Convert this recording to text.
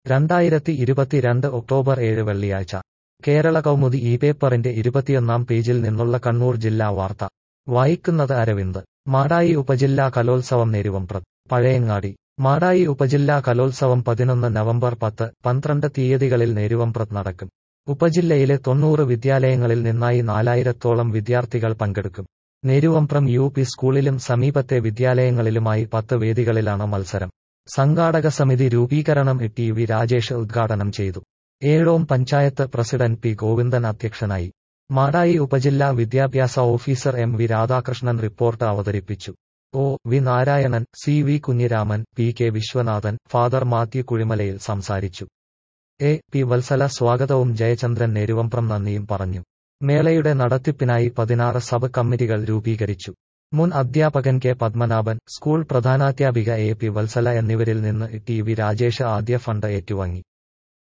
രണ്ടായിരത്തി ഇരുപത്തിരണ്ട് ഒക്ടോബർ ഏഴ് വെള്ളിയാഴ്ച കേരള കൗമുദി ഈ പേപ്പറിന്റെ ഇരുപത്തിയൊന്നാം പേജിൽ നിന്നുള്ള കണ്ണൂർ ജില്ലാ വാർത്ത വായിക്കുന്നത് അരവിന്ദ് മാടായി ഉപജില്ലാ കലോത്സവം നെരുവംപ്രത് പഴയങ്ങാടി മാടായി ഉപജില്ലാ കലോത്സവം പതിനൊന്ന് നവംബർ പത്ത് പന്ത്രണ്ട് തീയതികളിൽ നെരുവംപ്രത് നടക്കും ഉപജില്ലയിലെ തൊണ്ണൂറ് വിദ്യാലയങ്ങളിൽ നിന്നായി നാലായിരത്തോളം വിദ്യാർത്ഥികൾ പങ്കെടുക്കും നെരുവംപ്രം യു പി സ്കൂളിലും സമീപത്തെ വിദ്യാലയങ്ങളിലുമായി പത്ത് വേദികളിലാണ് മത്സരം സംഘാടക സമിതി രൂപീകരണം ടി വി രാജേഷ് ഉദ്ഘാടനം ചെയ്തു ഏഴോം പഞ്ചായത്ത് പ്രസിഡന്റ് പി ഗോവിന്ദൻ അധ്യക്ഷനായി മാടായി ഉപജില്ലാ വിദ്യാഭ്യാസ officer M V Radhakrishnan report അവതരിപ്പിച്ചു O V Narayanan C V Kunhiraman P K Viswanathan father Mathew കുഴിമലയിൽ സംസാരിച്ചു എ പി വത്സല സ്വാഗതവും ജയചന്ദ്രൻ നെരുവംപ്രം നന്ദിയും പറഞ്ഞു മേളയുടെ നടത്തിപ്പിനായി പതിനാറ് സബ് കമ്മിറ്റികൾ രൂപീകരിച്ചു മുൻ അധ്യാപകൻ കെ പത്മനാഭൻ സ്കൂൾ പ്രധാനാധ്യാപിക എ പി വത്സല എന്നിവരിൽ നിന്ന് ടി വി രാജേഷ് ആദ്യ ഫണ്ട് ഏറ്റുവാങ്ങി